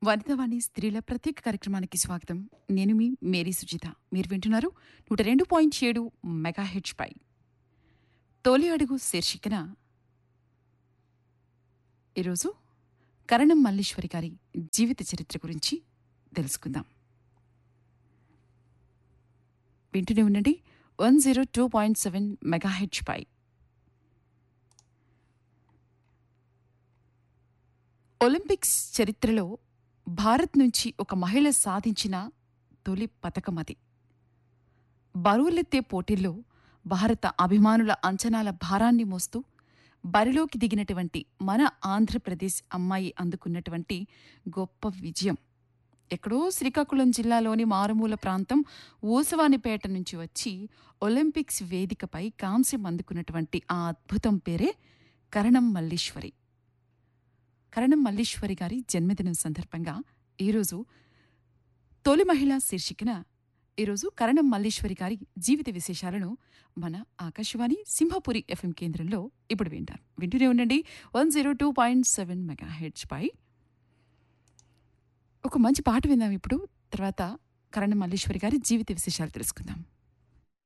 వనితవాణి స్త్రీల ప్రత్యేక కార్యక్రమానికి స్వాగతం నేను మీ మేరీ సుజిత మీరు వింటున్నారు నూట రెండు పాయింట్ ఏడు మెగాహెచ్ పై తొలి అడుగు శీర్షికన ఈరోజు కరణం మల్లీశ్వరి గారి జీవిత చరిత్ర గురించి తెలుసుకుందాం వింటూనే ఉండండి one zero two point seven megahertz పై ఒలింపిక్స్ చరిత్రలో భారత్ నుంచి ఒక మహిళ సాధించిన తొలి పథకం అది బరువులెత్తే పోటీల్లో భారత అభిమానుల అంచనాల భారాన్ని మోస్తూ బరిలోకి దిగినటువంటి మన ఆంధ్రప్రదేశ్ అమ్మాయి అందుకున్నటువంటి గొప్ప విజయం ఎక్కడో శ్రీకాకుళం జిల్లాలోని మారుమూల ప్రాంతం ఊసవానిపేట నుంచి వచ్చి ఒలింపిక్స్ వేదికపై కాంస్యం అందుకున్నటువంటి ఆ అద్భుతం పేరే కరణం మల్లీశ్వరి కరణం మల్లీశ్వరి గారి జన్మదినం సందర్భంగా ఈరోజు తొలి మహిళా శీర్షికన ఈరోజు కరణం మల్లీశ్వరి గారి జీవిత విశేషాలను మన ఆకాశవాణి సింహపురి ఎఫ్ఎం కేంద్రంలో ఇప్పుడు వింటారు వింటూనే ఉండండి one zero two point seven megahertz పై ఒక మంచి పాట విందాం ఇప్పుడు తర్వాత కరణం మల్లీశ్వరి గారి జీవిత విశేషాలు తెలుసుకుందాం